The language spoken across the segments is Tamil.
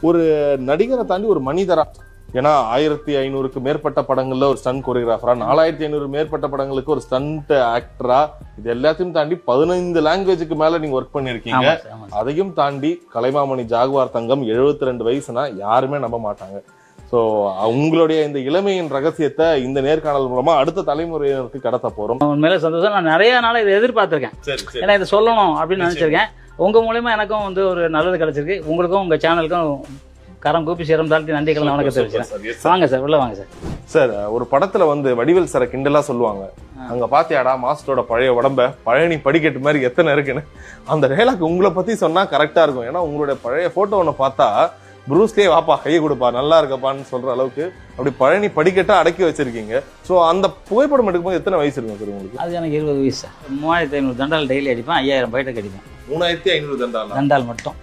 ஒரு நடிகரை தாண்டி ஒரு மனிதரா ஏன்னா ஆயிரத்தி ஐநூறுக்கு மேற்பட்ட படங்கள்ல ஒரு ஸ்டன் கொரியோகிராஃபரா நாலாயிரத்தி ஐநூறு மேற்பட்ட படங்களுக்கு ஒரு ஸ்டண்ட் ஆக்டரா இது எல்லாத்தையும் தாண்டி பதினைந்து லாங்குவேஜுக்கு மேல நீங்க ஒர்க் பண்ணிருக்கீங்க ஆமா சார், ஆமா சார். அதையும் தாண்டி கலைமாமணி ஜாகுவார் தங்கம் 72 ரெண்டு வயசுனா யாருமே நம்ப மாட்டாங்க ஸோ உங்களுடைய இந்த இளமையின் ரகசியத்தை இந்த நேர்காணல் மூலமா அடுத்த தலைமுறையினருக்கு கடத்த போறோம் உண்மையிலே சந்தோஷம் நான் நிறைய நாள் இதை எதிர்பார்த்திருக்கேன் சரி சரி ஏன்னா இதை சொல்லணும் அப்படின்னு நினைச்சிருக்கேன் உங்க மூலியமா எனக்கும் வந்து ஒரு நல்லது கிடைச்சிருக்கு உங்களுக்கும் உங்க சேனலுக்கும் கரம் கூப்பி சிரம் தாழ்த்தி நன்றி கலந்து வணக்கம் தெரிவிக்கிறேன் வாங்க சார் உள்ள வாங்க சார் சார் ஒரு படத்துல வந்து வடிவேல் சாரை கிண்டலா சொல்லுவாங்க அங்க பாத்தியாடா மாஸ்டரோட பழைய உடம்ப பழனி படிக்கட்டு மாதிரி எத்தனை இருக்குன்னு அந்த டயலாக் உங்களை பத்தி சொன்னா கரெக்டா இருக்கும் ஏன்னா உங்களுடைய பழைய போட்டோ ஒண்ணு பார்த்தா ப்ரூஸ்லயே வாப்பா கையை கொடுப்பா நல்லா இருக்கப்பான்னு சொல்ற அளவுக்கு அப்படி பழனி படிக்கட்டா அடக்கி வச்சிருக்கீங்க சோ அந்த புகைப்படம் எடுக்கும்போது எத்தனை வயசு இருக்கும் சார் உங்களுக்கு அது எனக்கு இருபது வயசு சார் மூவாயிரத்தி ஐநூறு தண்டால் டெய்லி அடிப்பேன் ஐயாயிரம் பைட்டுக்கு அடிப்பேன் மூணாயிரத்தி ஐநூறு தண்டாலா தண்டால் மட்டும்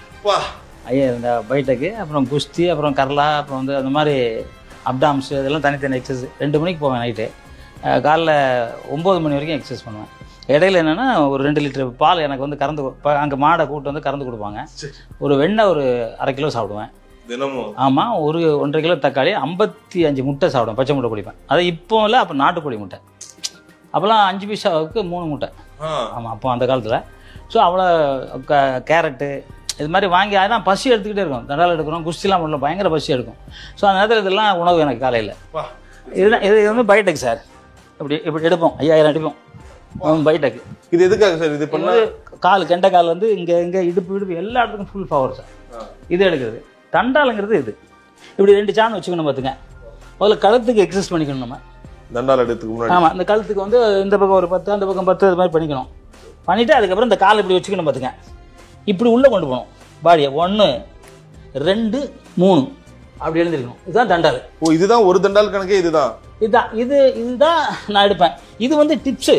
ஐயாயிரம் த- பைட்டுக்கு அப்புறம் குஸ்தி அப்புறம் கர்லா அப்புறம் வந்து அந்த மாதிரி அப்டாம்ஸ் இதெல்லாம் தனித்தனி எக்ஸசைஸ் ரெண்டு மணிக்கு போவேன் நைட்டு காலைல ஒம்பது மணி வரைக்கும் எக்ஸசைஸ் பண்ணுவேன் இடையில என்னென்னா ஒரு ரெண்டு லிட்டர் பால் எனக்கு வந்து கறந்து அங்கே மாடை கூட்டு வந்து கறந்து கொடுப்பாங்க சரி. ஒரு வெண்ணெய் ஒரு அரை கிலோ சாப்பிடுவேன் தினமும் ஆமாம் ஒரு ஒன்றரை கிலோ தக்காளி ஐம்பத்தி அஞ்சு முட்டை சாப்பிடுவேன் பச்சை முட்டை குடிப்பேன் அது இப்போ இல்லை அப்போ நாட்டுக்கோழி முட்டை அப்போல்லாம் அஞ்சு பைசாவுக்கு மூணு முட்டை ஆமாம் அப்போ அந்த காலத்தில் ஸோ அவ்வளோ க கேரட்டு இது மாதிரி வாங்கி அதெல்லாம் பசி எடுத்துக்கிட்டே இருக்கும் தண்டால் எடுக்கிறோம் குஸ்திலாம் பண்ணல பயங்கர பசி எடுக்கும் ஸோ அந்த நேரத்தில் இதெல்லாம் உணவு எனக்கு காலையில் வா. இதுதான் இது வந்து பைடெக் சார் இப்படி இப்படி எடுப்போம் ஐயாயிரம் அடிப்போம் பைடெக் இது எதுக்காக சார் இது பண்ணா கால் கெண்ட கால் வந்து இங்கே இங்கே இடுப்பு இடுப்பு எல்லா இடத்துக்கும் ஃபுல் பவர் சார் இது எடுக்கிறது தண்டாளுங்கிறது இது இப்படி ரெண்டு சாணம் வச்சுக்கணும் பார்த்துங்க முதல்ல கழுத்துக்கு எக்ஸசைஸ் பண்ணிக்கணும் நம்ம தண்டால் எடுத்துக்கு முன்னாடி ஆமாம் இந்த கழுத்துக்கு வந்து இந்த பக்கம் ஒரு பத்து அந்த பக்கம் பத்து இது மாதிரி பண்ணிக்கணும் பண்ணிவிட்டு அதுக்கப்புறம் இந்த கால் இப்படி வச்சுக்கணும் பார்த்துங்க இப்படி உள்ளே கொண்டு போகணும் பாடியை ஒன்று ரெண்டு மூணு அப்படி எழுந்திருக்கணும் இதுதான் தண்டால் ஓ இதுதான் ஒரு தண்டால் கணக்கே இதுதான் இதுதான் இது இதுதான் நான் எடுப்பேன் இது வந்து டிப்ஸு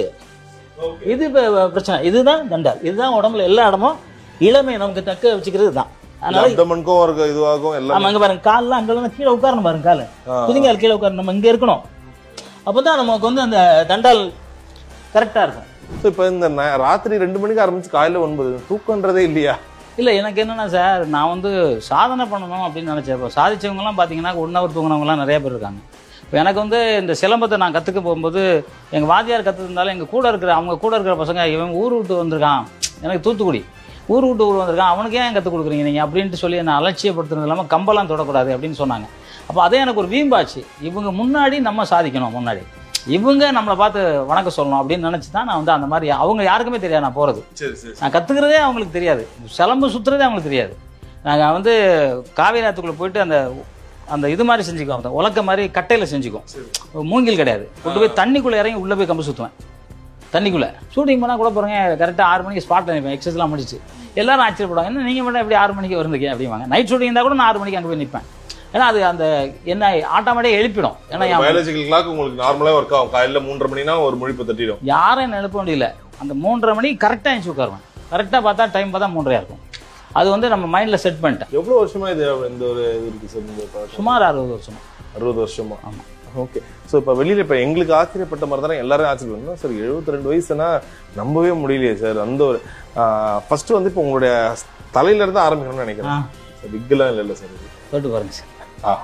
இது இப்ப பிரச்சனை இதுதான் தண்டால் இதுதான் உடம்புல எல்லா இடமும் இளமை நமக்கு தக்க வச்சுக்கிறது தான் அதனால அப்டமனுக்கும் ஒரு இதுவாகும் எல்லாம் ஆமா இங்க பாருங்க கால்லாம் அங்கெல்லாம் கீழே உட்காரணும் பாருங்க காலு குதிங்கால் கீழே உட்காரணும் நம்ம இங்க இருக்கணும் அப்பதான் நமக்கு வந்து அந்த தண்டால் கரெக்டா இருக்கும் So, இப்ப இந்த ந- ராத்திரி ரெண்டு மணிக்கு ஆரம்பிச்சு காலையில ஒன்பது தூக்கன்றதே இல்லையா இல்ல எனக்கு என்னன்னா சார் நான் வந்து சாதனை பண்ணணும் அப்படின்னு நினைச்சேன் இப்போ சாதிச்சவங்கலாம் பார்த்தீங்கன்னா ஒன் ஹவர் தூங்கினவங்கலாம் நிறைய பேர் இருக்காங்க இப்போ எனக்கு வந்து இந்த சிலம்பத்தை நான் கற்றுக்க போகும்போது எங்கள் வாத்தியார் கற்றுருந்தாலும் எங்கள் கூட இருக்கிற அவங்க கூட இருக்கிற பசங்க இவன் ஊர் விட்டு வந்திருக்கான் எனக்கு தூத்துக்குடி ஊர் விட்டு ஊர் வந்திருக்கான் அவனுக்கு ஏன் கற்றுக் கொடுக்குறீங்க நீங்கள் அப்படின்ட்டு சொல்லி என்னை அலட்சியப்படுத்துறது இல்லாமல் கம்பெல்லாம் தொடக்கூடாது அப்படின்னு சொன்னாங்க அப்போ அதே எனக்கு ஒரு வீம்பாச்சு இவங்க முன்னாடி நம்ம சாதிக்கணும் முன்னாடி இவங்க நம்மளை பார்த்து வணக்கம் சொல்லணும் அப்படின்னு நினச்சி தான் நான் வந்து அந்த மாதிரி அவங்க யாருக்குமே தெரியாது நான் போகிறது சரி சரி நான் கற்றுக்கிறதே அவங்களுக்கு தெரியாது சிலம்பு சுற்றுறதே அவங்களுக்கு தெரியாது நாங்கள் வந்து காவேரி ஆற்றுக்குள்ளே போயிட்டு அந்த அந்த இது மாதிரி செஞ்சுக்குவோம் அந்த உலக்க மாதிரி கட்டையில் செஞ்சுக்குவோம் மூங்கில் கிடையாது கொண்டு போய் தண்ணிக்குள்ளே இறங்கி உள்ளே போய் கம்பு சுற்றுவேன் தண்ணிக்குள்ளே ஷூட்டிங் பண்ணால் கூட போகிறேங்க கரெக்டாக ஆறு மணிக்கு ஸ்பாட்டில் நிற்பேன் எக்ஸஸ்லாம் முடிச்சு எல்லாரும் ஆச்சரியப்படுவாங்க என்ன நீங்கள் மட்டும் எப்படி ஆறு மணிக்கு வருந்தீங்க அப்படிவாங்க நைட் ஷூட்டிங் இருந்தால் கூட நான் ஆறு மணிக்கு அங்கே போய் நிற்பேன் ஏன்னா அது அந்த என்ன ஆட்டோமேட்டிக்காக எழுப்பிடும் ஏன்னா என் பயாலஜிக்கல் கிளாக் உங்களுக்கு நார்மலா ஒர்க் ஆகும் காலையில மூன்றரை மணினா ஒரு முழிப்பு தட்டிடும் யாரும் என்ன எழுப்ப முடியல அந்த மூன்றரை மணிக்கு கரெக்டாக எழுச்சி உட்காருவேன் கரெக்டாக பார்த்தா டைம் பார்த்தா மூன்றரையாக இருக்கும் அது வந்து நம்ம மைண்டில் செட் பண்ணிட்டேன் எவ்வளவு வருஷமா இது இந்த ஒரு இது இருக்கு சார் இந்த பழக்கம்? சுமார் அறுபது வருஷம் அறுபது வருஷமா ஆமா. ஓகே ஸோ இப்போ வெளியில இப்போ எங்களுக்கு ஆச்சரியப்பட்ட மாதிரி தானே எல்லாரும் ஆச்சரியப்படணும் சார் 72 ரெண்டு வயசுனா நம்பவே முடியலையே சார் அந்த ஒரு ஃபர்ஸ்ட் வந்து இப்போ உங்களுடைய தலையில இருந்து ஆரம்பிக்கணும்னு ஆ நினைக்கிறேன் சார் விக்கெல்லாம் இல்லை சார் இது போட்டு பாருங்க சார் ஆ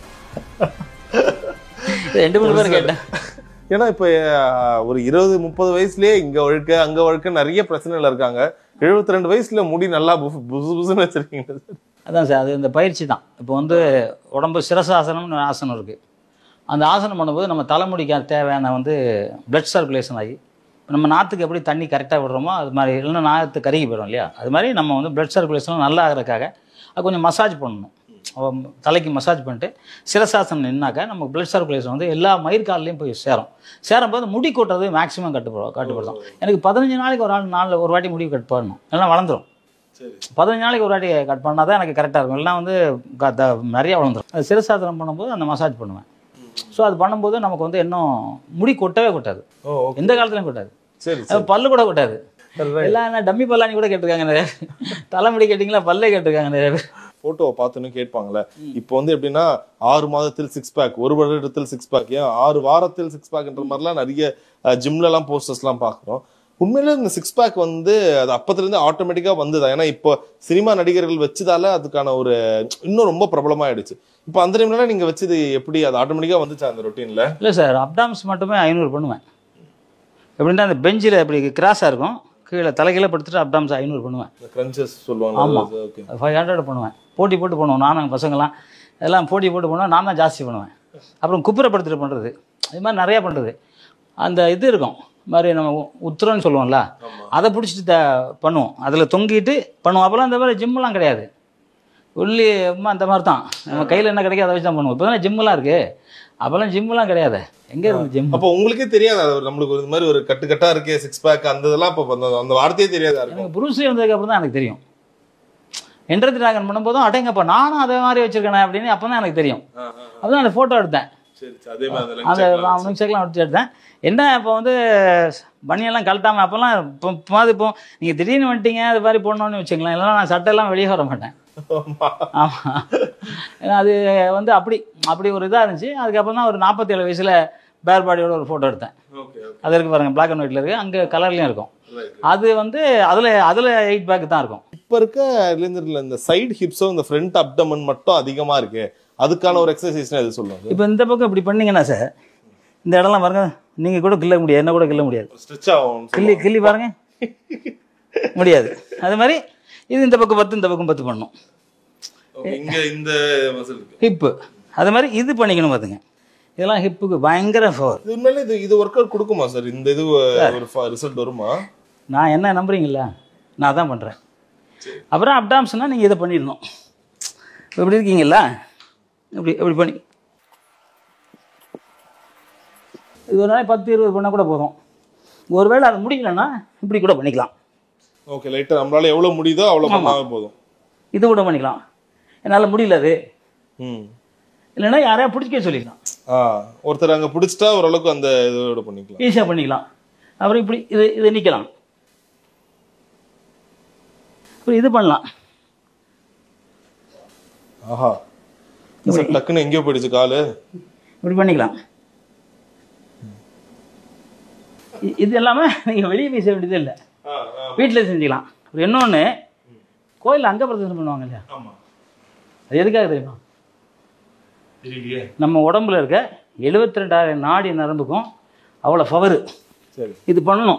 இது ரெண்டு மூணு பேர் கேட்டேன் ஏன்னா இப்போ ஒரு இருபது முப்பது வயசுலயே இங்க வழுக்க அங்க வழுக்க நிறைய பிரச்சனைகள் இருக்காங்க 72 ரெண்டு வயசுல முடி நல்லா புசு புசு புசுன்னு வச்சிருக்கீங்க சார் அதான் சார் அது இந்த பயிற்சி தான் இப்போ வந்து உடம்பு சிரசாசனம்னு ஆசனம் இருக்குது அந்த ஆசனம் பண்ணும்போது நம்ம தலைமுடிக்கு தேவையான வந்து பிளட் சர்க்குலேஷன் ஆகி நம்ம நாற்றுக்கு எப்படி தண்ணி கரெக்டாக விடுறோமோ அது மாதிரி இல்லைன்னா நாற்று கருகி போயிடும் இல்லையா அது மாதிரி நம்ம வந்து பிளட் சர்க்குலேஷன் நல்லா ஆகிறதுக்காக அது கொஞ்சம் மசாஜ் பண்ணணும் அவ- தலைக்கு மசாஜ் பண்ணிட்டு சிரசாசனம் நின்னாக்கா நம்ம பிளட் சர்க்குலேஷன் வந்து எல்லா மயிர்கால்லையும் போய் சேரும் சேரும்போது முடி கொட்டுறது மேக்ஸிமம் கட்டுப்படும் கட்டுப்படுத்தும் எனக்கு பதினஞ்சு நாளைக்கு ஒரு ஆள் நாளில் ஒரு வாட்டி முடி கட் பண்ணணும் இல்லைன்னா வளர்ந்துரும் சரி பதினஞ்சு நாளைக்கு ஒரு வாட்டி கட் பண்ணால் தான் எனக்கு கரெக்டாக இருக்கும் இல்லைனா வந்து க- த- நிறைய வளர்ந்துரும் அது சிரசாசனம் பண்ணும்போது அந்த மசாஜ் பண்ணுவேன் ஸோ அது பண்ணும்போது நமக்கு வந்து இன்னும் முடி கொட்டவே கொட்டாது ஓ ஓகே எந்த காலத்துலையும் கொட்டாது சரி அது பல்லு கூட கொட்டாது சரி right. எல்லாம் என்ன டம்மி பல்லானி கூட கேட்டிருக்காங்க நிறைய பேர். தலைமுடி கேட்டிங்களா பல்லே கேட்டிருக்காங்க நிறைய பேர் போட்டோவை பார்த்துன்னு கேட்பாங்கல்ல இப்போ வந்து எப்படின்னா ஆறு மாதத்தில் சிக்ஸ் பேக் ஒரு வருடத்தில் சிக்ஸ் பேக் ஏன் ஆறு வாரத்தில் சிக்ஸ் பேக்ன்ற மாதிரிலாம் நிறைய ஜிம்ல எல்லாம் போஸ்டர்ஸ்லாம் பார்க்குறோம் உண்மையிலே இந்த சிக்ஸ் பேக் வந்து அது அப்பத்துல ஆட்டோமேட்டிக்கா வந்ததா ஏன்னா இப்போ சினிமா நடிகர்கள் வச்சதால அதுக்கான ஒரு இன்னும் ரொம்ப பிரபலமாயிடுச்சு இப்போ அந்த டைம்ல நீங்க வச்சது எப்படி அது ஆட்டோமேட்டிக்கா வந்துச்சா அந்த ரொட்டீன்ல இல்லை சார் அப்டாம்ஸ் மட்டுமே ஐநூறு பண்ணுவேன் எப்படின்னா அந்த பெஞ்சில் இப்படி கிராஸாக இருக்கும் கீழே தலைகீழ படுத்துட்டு அப்டாம்ஸ் ஐநூறு பண்ணுவேன் கிரன்ச்சஸ் ஆமா. சொல்லுவாங்க ஓகே ஃபைவ் ஹண்ட்ரட் பண்ணுவேன் போட்டி போட்டு பண்ணுவோம் நானும் எங்கள் பசங்களாம் எல்லாம் போட்டி போட்டு பண்ணுவேன் நான் தான் ஜாஸ்தி பண்ணுவேன் அப்புறம் குப்புறப்படுத்திட்டு பண்ணுறது இது மாதிரி நிறையா பண்ணுறது அந்த இது இருக்கும் இது மாதிரி நம்ம உ- உத்திரம்னு சொல்லுவோம்ல அதை பிடிச்சிட்டு த பண்ணுவோம் அதில் தொங்கிட்டு பண்ணுவோம் அப்போல்லாம் இந்த மாதிரி ஜிம்மெலாம் கிடையாது உள்ளி அம்மா அந்த மாதிரி தான் நம்ம கையில் என்ன கிடைக்கும் அதை வச்சு தான் பண்ணுவோம் இப்போ தானே ஜிம்மெலாம் இருக்குது அப்போல்லாம் ஜிம்மெலாம் கிடையாது எங்கே இருந்து ஜிம் அப்போ உங்களுக்கே தெரியாது அது ஒரு நம்மளுக்கு ஒரு இது மாதிரி ஒரு கட்டு கட்டா இருக்கே சிக்ஸ் பேக் அந்த இதெல்லாம் இப்போ அந்த- அந்த வார்த்தையே தெரியாதா இருக்கும் எனக்கு புரூஸ்லி வந்ததுக்கு அப்புறம் தான் எனக்கு தெரியும் என்ட்ரத் டிராகன் பண்ணும்போதும் அடேங்கப்பா நானும் அதே மாதிரி வச்சிருக்கேனே அப்படின்னு அப்போ தான் எனக்கு தெரியும் அப்போ தான் அந்த ஃபோட்டோ எடுத்தேன் சரி சரி, அதே மாதிரி அந்த அவனுக்கு சேர்க்கலாம் எடுத்து எடுத்தேன் என்ன இப்போ வந்து பனியெல்லாம் கழட்டாமல் அப்போல்லாம் இப்போ இப்போ மாதிரி இப்போ நீங்கள் திடீர்னு வந்துட்டீங்க அது மாதிரி போடணும்னு வச்சுக்கலாம் இல்லைன்னா நான் சட்டையெல்லாம் வெளியே வர மாட்டேன் ஆமாம் ஏன்னா அது வந்து அப்படி அப்படி ஒரு இதாக இருந்துச்சு அதுக்கப்புறம் தான் ஒரு நாற்பத்தேழு வயசில் பேர் பாடியோட ஒரு ஃபோட்டோ எடுத்தேன் ஓகே அது இருக்கு பாருங்க பிளாக் அண்ட் ஒயிட்ல இருக்கு அங்கே கலர்லையும் இருக்கும் அது வந்து அதில் அதில் எயிட் பேக் தான் இருக்கும் இப்ப இருக்க இளைஞர்கள் இந்த சைடு ஹிப்ஸும் இந்த ஃப்ரண்ட் அப்டமன் மட்டும் அதிகமா இருக்கு அதுக்கான ஒரு எக்ஸசைஸ்னா எது சொல்லுவாங்க இப்போ இந்த பக்கம் இப்படி பண்ணீங்கன்னா சார் இந்த இடம்லாம் பாருங்க நீங்கள் கூட கிள்ள முடியாது என்ன கூட கிள்ள முடியாது ஸ்ட்ரெச் ஆகும் கிள்ளி கிள்ளி பாருங்க முடியாது அது மாதிரி இது இந்த பக்கம் பத்து இந்த பக்கம் பத்து பண்ணணும் Okay, இங்க இந்த மசில் இருக்கு ஹிப்பு அது மாதிரி இது பண்ணிக்கணும் பார்த்துங்க இதெல்லாம் ஹிப்புக்கு பயங்கர ஃபவர் இது உண்மையில இது இது ஒர்க் அவுட் கொடுக்குமா சார் இந்த இது ஒரு ரிசல்ட் வருமா நான் என்ன நம்புறீங்களா நான் அதான் பண்ணுறேன் அப்புறம் அப்டாம்ஸ்னால் நீங்கள் இதை பண்ணிடணும் இப்படி இருக்கீங்களா இப்படி இப்படி பண்ணி இது ஒரு நாளைக்கு பத்து இருபது பண்ணால் கூட போதும் ஒருவேளை அது முடியலன்னா இப்படி கூட பண்ணிக்கலாம் ஓகே லைட்டா நம்மளால எவ்வளவு முடியுதோ அவ்வளவு பண்ணாவே போதும் இது கூட பண்ணிக்கலாம் என்னால் முடியல அது ம் இல்லைன்னா யாரையா பிடிச்சிக்க சொல்லிக்கலாம் ஆ ஒருத்தர் அங்க பிடிச்சிட்டா ஓரளவுக்கு அந்த இதோட பண்ணிக்கலாம் ஈஸியாக பண்ணிக்கலாம் அப்புறம் இப்படி இது இது நிற்கலாம் அப்புறம் இது பண்ணலாம் ஆஹா சார் டக்குன்னு எங்கேயோ போயிடுச்சு காலு இப்படி பண்ணிக்கலாம் இ- இது எல்லாமே நீங்கள் வெளியே போய் செய்ய வேண்டியதே இல்லை வீட்டில் செஞ்சுக்கலாம் அப்புறம் இன்னொன்று கோயிலில் அங்க பிரதர்சனம் பண்ணுவாங்க இல்லையா ஆமா அது எதுக்காக தெரியுமா தெரியலையே நம்ம உடம்புல இருக்க எழுபத்தி ரெண்டாயிரம் நாடி நரம்புக்கும் அவ்வளோ பவர் சரி இது பண்ணணும்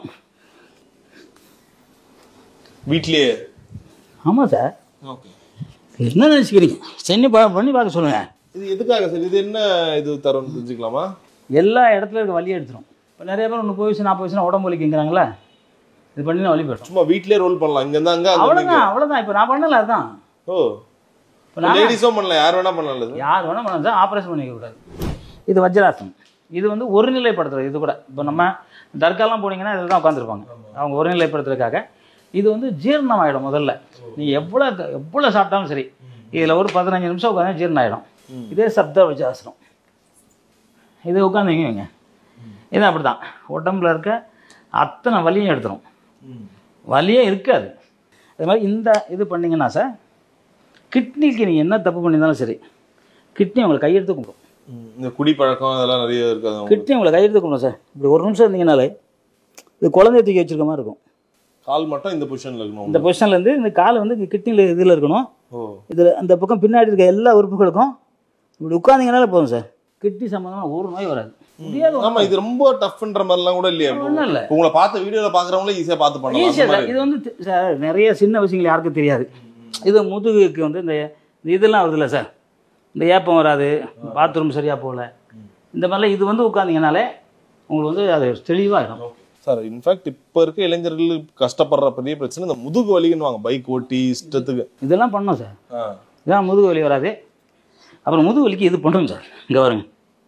வீட்லயே ஆமாம் சார் ஓகே என்ன நினச்சிக்கிறீங்க செஞ்சு பா பண்ணி பார்க்க சொல்லுங்கள் இது எதுக்காக சார் இது என்ன இது தரோம்னு தெரிஞ்சுக்கலாமா எல்லா இடத்துல இருக்க வலி எடுத்துரும் இப்போ நிறைய பேர் முப்பது வயசு நாற்பது வயசுனா உடம்பு வலிக்குங்கிறாங்களே இது பண்ணி வலி போயிடும் சும்மா வீட்லயே ரோல் பண்ணலாம் இங்க இருந்தா அங்க அங்க இருந்து இங்க. அவ்வளோதான் அவ்வளோதான் இப்போ நான் பண்ணல அதுதான் ஓ இப்போ நான் லேடிஸும் பண்ணலாம் யார் வேணா பண்ணலாம் இது யார் வேணால் பண்ணலாம் சார் ஆப்ரேஷன் பண்ணிக்க கூடாது இது வஜ்ராசனம் இது வந்து ஒருநிலைப்படுத்துறது இது கூட இப்போ நம்ம தர்காலாம் போனீங்கன்னா இதில் தான் உட்காந்துருப்பாங்க அவங்க ஒருநிலைப்படுத்துறதுக்காக இது வந்து ஜீரணம் ஆகிடும் முதல்ல நீ எவ்வளோ எவ்வளோ சாப்பிட்டாலும் சரி இதில் ஒரு பதினஞ்சு நிமிஷம் உட்காந்து ஜீரணம் ஆகிடும் இதே சப்த வஜ்ராசனம் இது உட்காந்துங்க வைங்க இது அப்படி தான் உடம்புல இருக்க அத்தனை வலியும் எடுத்துரும் வலியே இருக்காது அது மாதிரி இந்த இது பண்ணீங்கன்னா சார் கிட்னிக்கு நீங்கள் என்ன தப்பு பண்ணியிருந்தாலும் சரி கிட்னி உங்களை கையெடுத்து கும்பிடும் ம், இந்த குடி பழக்கம் அதெல்லாம் நிறைய இருக்காது அவங்களுக்கு. கிட்னி உங்களை கையெடுத்து கும்பிடும் சார் இப்படி ஒரு நிமிஷம் இருந்தீங்கனாலே இது குழந்தைய தூக்கி வச்சிருக்க மாதிரி இருக்கும் கால் மட்டும் இந்த பொசிஷன்ல இருக்கணும் இந்த பொசிஷன்லேருந்து இந்த கால் வந்து இந்த கிட்னியில் இதில் இருக்கணும் ஓ இதில் அந்த பக்கம் பின்னாடி இருக்க எல்லா உறுப்புகளுக்கும் இப்படி உட்காந்தீங்கனாலே போதும் சார் கிட்னி சம்மந்தமாக ஒரு நோய் வராது முடியாது ஆமா இது ரொம்ப டஃப்ன்ற மாதிரிலாம் கூட இல்லையா இப்போ ஒன்றும் இல்லை இப்போ உங்களை பார்த்த வீடியோல பாக்குறவங்களே ஈஸியா பார்த்து பண்ணலாம் அந்த ஈஸியாக மாதிரி. இது வந்து தி- சார் நிறைய சின்ன விஷயங்கள் யாருக்கும் தெரியாது இது முதுகுக்கு வந்து இந்த இந்த இதெல்லாம் வருதுல்ல சார் இந்த ஏப்பம் வராது பாத்ரூம் சரியாக போகல இந்த மாதிரிலாம் இது வந்து உட்காந்தீங்கனாலே உங்களுக்கு வந்து அது தெளிவாகிடும் சார் இன்ஃபேக்ட் இப்ப இருக்க இளைஞர்கள் கஷ்டப்படுற பெரிய பிரச்சனை இந்த முதுகு வலின்னு வாங்க பைக் ஓட்டி இஷ்டத்துக்கு இதெல்லாம் பண்ணோம் சார் ஆ. இதான் முதுகு வலி வராது அப்புறம் முதுகு வலிக்கு இது பண்ணுறோம் சார் இங்கே வருங்க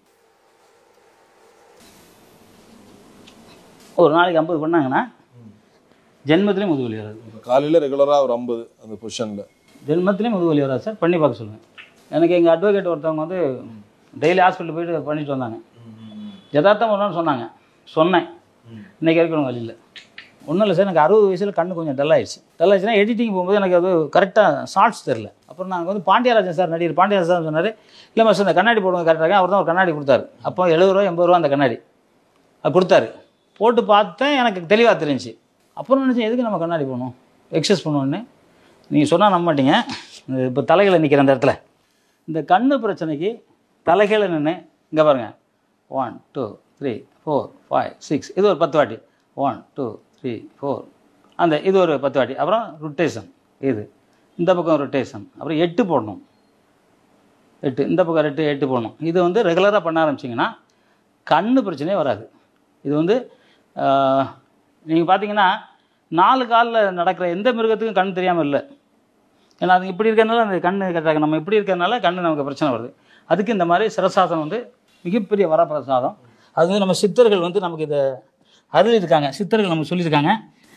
ஒரு நாளைக்கு ஐம்பது பண்ணாங்கன்னா ஜென்மத்திலே முதுகு வலி வராது இப்ப காலையில ரெகுலரா ஒரு ஐம்பது அந்த பொசிஷன்ல ஜென்மத்திலே முதுகு வலி வராது சார் பண்ணி பார்க்க சொல்லுங்கள் எனக்கு எங்கள் அட்வொகேட் ஒருத்தவங்க வந்து டெய்லி ஹாஸ்பிட்டல் போயிட்டு பண்ணிட்டு வந்தாங்க யதார்த்தம் ஒரு நாள் சொன்னாங்க சொன்னேன் இன்னைக்கு வரைக்கும் எனக்கு வலி இல்லை ஒன்றும் இல்லை சார் எனக்கு அறுபது வயசில் கண்ணு கொஞ்சம் டல் ஆயிடுச்சு டல் ஆயிடுச்சுன்னா எடிட்டிங் போகும்போது எனக்கு அது கரெக்டாக ஷார்ட்ஸ் தெரில அப்புறம் நாங்கள் வந்து பாண்டியராஜன் சார் நடிகர் பாண்டியராஜன் சார் சொன்னார் இல்லை மாஸ்டர் இந்த கண்ணாடி போடுங்க கரெக்டாக அவர் தான் ஒரு கண்ணாடி கொடுத்தாரு அப்போ எழுபது ரூபா எண்பது ரூபா அந்த கண்ணாடி அது கொடுத்தாரு போட்டு பார்த்தேன் எனக்கு தெளிவாக தெரிஞ்சுச்சு அப்புறம் நினச்சேன் எதுக்கு நம்ம கண்ணாடி போகணும் எக்ஸசைஸ் பண்ணுவோன்னு நீங்கள் சொன்னால் நம்ப மாட்டீங்க இப்போ தலைகளை நிற்கிற அந்த இடத்துல இந்த கண்ணு பிரச்சனைக்கு தலைகளை நின்று இங்கே பாருங்கள் one two three four five six இது ஒரு பத்து வாட்டி ஒன் டூ த்ரீ ஃபோர் அந்த இது ஒரு பத்து வாட்டி அப்புறம் ரொட்டேஷன் இது இந்த பக்கம் ரொட்டேஷன் அப்புறம் எட்டு போடணும் எட்டு இந்த பக்கம் ரெட்டு எட்டு போடணும் இது வந்து ரெகுலராக பண்ண ஆரம்பிச்சிங்கன்னா கண்ணு பிரச்சனையே வராது இது வந்து நீங்கள் பார்த்தீங்கன்னா நாலு காலில் நடக்கிற எந்த மிருகத்துக்கும் கண் தெரியாமல் இல்லை ஏன்னா அது இப்படி இருக்கிறதுனால அந்த கண்ணு கட்டாங்க நம்ம இப்படி இருக்கிறதுனால கண்ணு நமக்கு பிரச்சனை வருது அதுக்கு இந்த மாதிரி சிரசாதம் வந்து மிகப்பெரிய வரப்பிரசாதம் அது வந்து நம்ம சித்தர்கள் வந்து நமக்கு இதை அருளியிருக்காங்க சித்தர்கள் நமக்கு சொல்லியிருக்காங்க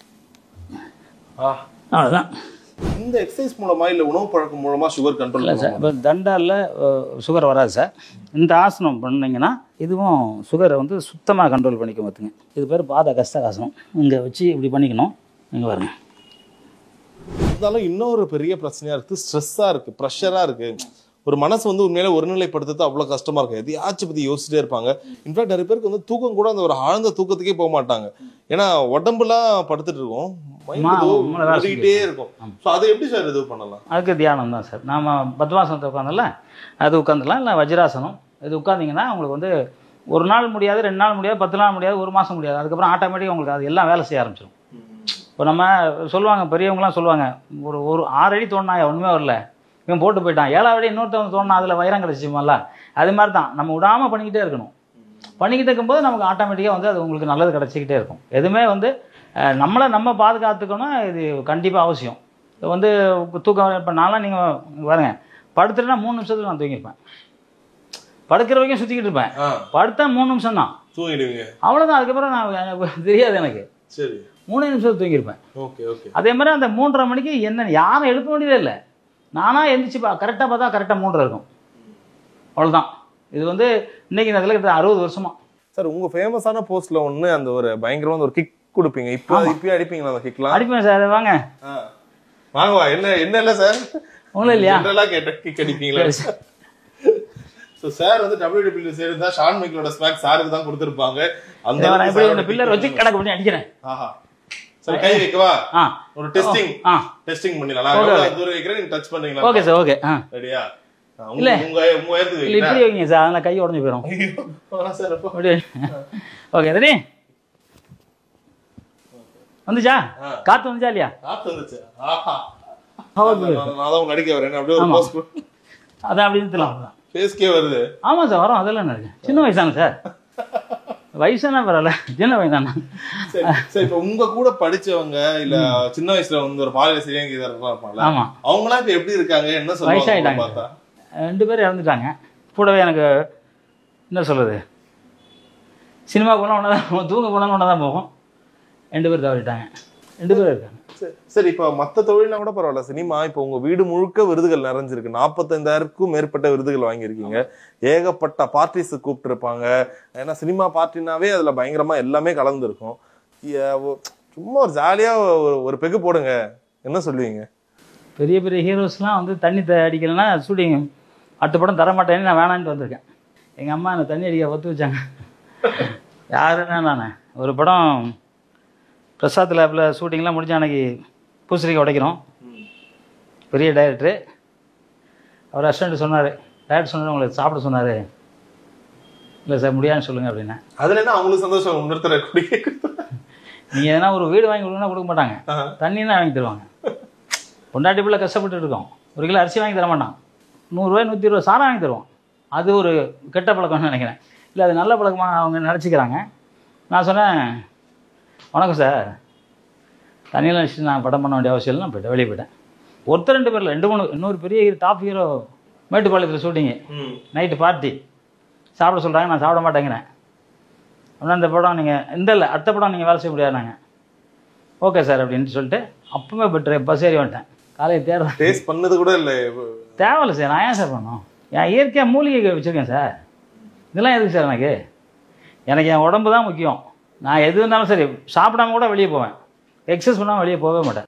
அவ்வளோதான் இந்த எக்ஸசைஸ் மூலமா இல்ல உணவு பழக்கம் மூலமா சுகர் கண்ட்ரோல் இல்லை சார் இப்போ தண்டாலில் சுகர் வராது சார் இந்த ஆசனம் பண்ணீங்கன்னா இதுவும் சுகரை வந்து சுத்தமாக கண்ட்ரோல் பண்ணிக்க பார்த்துங்க இது பேர் பாத கஷ்டகாசனம் இங்கே வச்சு இப்படி பண்ணிக்கணும் இங்கே பாருங்க இருந்தாலும் இன்னொரு பெரிய பிரச்சனையா இருக்கு ஸ்ட்ரெஸ்ஸா இருக்கு ப்ரெஷரா இருக்கு ஒரு மனசு வந்து உண்மையில ஒருநிலைப்படுத்துறது அவ்வளவு கஷ்டமா இருக்கும் எதையாச்சும் பத்தி யோசிச்சுட்டே இருப்பாங்க இன்ஃபேக்ட் நிறைய பேருக்கு வந்து தூக்கம் கூட அந்த ஒரு ஆழ்ந்த தூக்கத்துக்கே போக மாட்டாங்க ஏன்னா உடம்புலாம் படுத்துட்டு இருக்கும் mind ஆமா, ஏதோ ஆமா, வேலை ஓடிக்கிட்டே இருக்கும் ஸோ அதை எப்படி சார் இது பண்ணலாம் அதுக்கு தியானம் தான் சார் நாம் பத்மாசனத்தை உட்காந்துல அது உட்காந்துலாம் இல்லை வஜ்ராசனம் இது உட்காந்திங்கன்னா உங்களுக்கு வந்து ஒரு நாள் முடியாது ரெண்டு நாள் முடியாது பத்து நாள் முடியாது ஒரு மாதம் முடியாது அதுக்கப்புறம் ஆட்டோமேட்டிக்காக உங்களுக்கு அது எல்லாம் வேலை செய்ய ஆரம்பிச்சிடும் இப்போ நம்ம சொல்லுவாங்க பெரியவங்களாம் சொல்லுவாங்க ஒரு ஒரு ஆறு அடி தோணா ஒன்றுமே வரல இவன் போட்டு போயிட்டான் ஏழாவது அடி இன்னொருத்தவங்க தோணா அதில் வைரம் கிடச்சிச்சுமால அது மாதிரி தான் நம்ம விடாமல் பண்ணிக்கிட்டே இருக்கணும் பண்ணிக்கிட்டு இருக்கும்போது நமக்கு ஆட்டோமேட்டிக்காக வந்து அது உங்களுக்கு நல்லது கிடச்சிக்கிட்டே இருக்கும் எதுவுமே வந்து அஹ், நம்மளை நம்ம பாதுகாத்துக்கணும் இது கண்டிப்பாக அவசியம் இது வந்து தூக்கம் இப்போ நான்லாம் நீங்கள் பாருங்க படுத்துட்டேன்னா மூணு நிமிஷத்துல நான் தூங்கியிருப்பேன் படுக்கிற வரைக்கும் சுற்றிக்கிட்டு இருப்பேன் ஆ, படுத்தா மூணு நிமிஷம் தான் தூங்கிடுவீங்க அவ்வளோதான் அதுக்கப்புறம் நான் எனக்கு தெரியாது எனக்கு சரி மூணு நிமிஷம் தூங்கியிருப்பேன் ஓகே ஓகே அதே மாதிரி அந்த மூன்றரை மணிக்கு என்ன யாரும் எழுப்ப வேண்டியதே இல்லை நானாக எந்திரிச்சு பா கரெக்டாக பார்த்தா கரெக்டாக மூன்றரை இருக்கும் அவ்வளோதான் இது வந்து இன்னைக்கு இந்த இதில் அறுபது வருஷமா சார் உங்க ஃபேமஸான போஸ்ட்ல ஒண்ணு அந்த ஒரு பயங்கரமான ஒரு கிக் கொடுப்பீங்க இப்போ இப்பயே அடிப்பீங்களா அந்த கிக்லாம் அடிப்பேன் சார் வாங்க வாங்க வா என்ன என்ன இல்ல சார் ஒன்றும் இல்லையா ஜென்ரலா கேட்ட கிக் அடிப்பீங்களா சோ சார் வந்து டபிள்யூடபிள்யூ சேர்ந்தா ஷான் மைக்கேலோட ஸ்மாக் சாருக்கு தான் கொடுத்திருப்பாங்க அந்த நான் அளவுக்கு எப்படி sir இந்த ஓட பில்லர் kick வச்சு கணக்கு பண்ணி அடிக்கிறேன் ஆஹா சரி கை வைக்கவா ஆ ஒரு டெஸ்டிங் ஆ டெஸ்டிங் பண்ணிடலாம் நான் Okay, எவ்வளவு தூரம் வைக்கிறேன் நீங்க டச் பண்ணீங்களா ஓகே சார் ஓகே ஆ ரெடியா இல்ல. உங்க உங்க உங்க உயரத்துக்கு இல்லை வைக்கிறேன் இப்படி வைங்க சார் அதெல்லாம் கை உடஞ்சி போயிடும் ஐயோ, வேணாம் சார் அப்போ அப்படி ஓகே ரெடி வந்துச்சா ஆ. காற்று வந்துச்சா இல்லையா காத்து வந்துச்சு ஆஹா ஓகே நான் நான் தான் உங்களுக்கு அடிக்க வரேன் அப்படியே ஒரு ஆமா. போஸ்ட் அதான் அப்படி நிறுத்தலாம் அவ்வளோதான் ஃபேஸ்க்கே வருது ஆமாம் சார் வரோம் அதெல்லாம் என்ன இருக்கு சின்ன வயசான சார் வயசான பரவாயில்ல சின்ன வயசான சரி சரி இப்ப உங்க கூட படிச்சவங்க இல்ல சின்ன வயசுல வந்து ஒரு பாலியல் சரியாங்க இதெல்லாம் இருப்பாங்கல்ல ஆமாம் அவங்களாம் இப்ப எப்படி இருக்காங்க என்ன சொல்லுவாங்க உங்களை வயசாயிட்டாங்க. பார்த்தா ரெண்டு பேரும் இறந்துட்டாங்க கூடவே எனக்கு என்ன சொல்கிறது சினிமா போனால் ஒன்றா தான் தூங்க போனாலும் ஒன்றா தான் போகும் ரெண்டு பேர் தவறிட்டாங்க ரெண்டு பேரும் இருக்காங்க சரி, சரி இப்ப மத்த தொழில்னா கூட பரவாயில்ல சினிமா இப்ப உங்க வீடு முழுக்க விருதுகள் நிறைஞ்சிருக்கு நாற்பத்தைந்தாயிரக்கும் மேற்பட்ட விருதுகள் வாங்கியிருக்கீங்க ஏகப்பட்ட பார்ட்டிஸ் கூப்பிட்டு இருப்பாங்க ஏன்னா சினிமா பார்ட்டினாவே அதுல பயங்கரமா எல்லாமே கலந்துருக்கும் ஏ- ஒ- சும்மா ஒரு ஜாலியா ஒரு ஒரு பெகு போடுங்க என்ன சொல்லுவீங்க பெரிய பெரிய ஹீரோஸ்லாம் வந்து தண்ணி த அடிக்கலைன்னா ஷூட்டிங் அடுத்த படம் தர மாட்டேன்னு நான் வேணான்ட்டு வந்திருக்கேன் எங்கள் அம்மா என்னை தண்ணி அடிக்க ஒத்து வச்சாங்க யாருன்னா நான் ஒரு படம் பிரசாத் லேபில் ஷூட்டிங்லாம் முடிஞ்ச அன்னைக்கு பூசணிக்காய் உடைக்கிறோம் பெரிய டைரக்டரு அவர் அசிஸ்டன்ட் சொன்னார் டைரக்டர் சொன்னார் உங்களை சாப்பிட சொன்னார் இல்லை சார் முடியாதுன்னு சொல்லுங்கள் அப்படின்னா அதுல என்ன அவங்களுக்கு சந்தோஷம் இன்னொருத்தர குடி நீங்கள் எதனா ஒரு வீடு வாங்கி கொடுங்கன்னா கொடுக்க மாட்டாங்க தண்ணின்னா வாங்கி தருவாங்க பொண்டாட்டி பிள்ளை கஷ்டப்பட்டு இருக்கோம் ஒரு கிலோ அரிசி வாங்கி தர மாட்டான் நூறுரூவா நூற்றி இருபது சாரம் வாங்கி தருவோம் அது ஒரு கெட்ட பழக்கம்னு நினைக்கிறேன் இல்லை அது நல்ல பழக்கமாக அவங்க நினச்சிக்கிறாங்க நான் சொன்னேன் வணக்கம் சார் தண்ணியில் வச்சுட்டு நான் படம் பண்ண வேண்டிய அவசியம் இல்லை நான் போயிட்டேன் வெளியே போயிட்டேன் ஒருத்தர் ரெண்டு பேரில் ரெண்டு மூணு இன்னொரு பெரிய டாப் ஹீரோ மேட்டுப்பாளையத்தில் ஷூட்டிங்கு ம். நைட்டு பார்ட்டி சாப்பிட சொல்கிறாங்க நான் சாப்பிட மாட்டேங்கிறேன் ஆனால் இந்த படம் நீங்கள் இந்த இல்லை அடுத்த படம் நீங்கள் வேலை செய்ய முடியாதுனாங்க ஓகே சார் அப்படின்ட்டு சொல்லிட்டு அப்பவுமே பெட்ரு பஸ் ஏறி வந்துட்டேன் காலையில் தேடுறேன் டேஸ்ட் பண்ணது கூட இல்ல தேவையில்ல சார் நான் ஏன் சார் பண்ணணும் என் இயற்கையாக மூலிகை வச்சுருக்கேன் சார் இதெல்லாம் எதுக்கு சார் எனக்கு எனக்கு என் உடம்பு தான் முக்கியம் நான் எது இருந்தாலும் சரி சாப்பிடாம கூட வெளியே போவேன் எக்ஸசைஸ் பண்ணாமல் வெளியே போகவே மாட்டேன்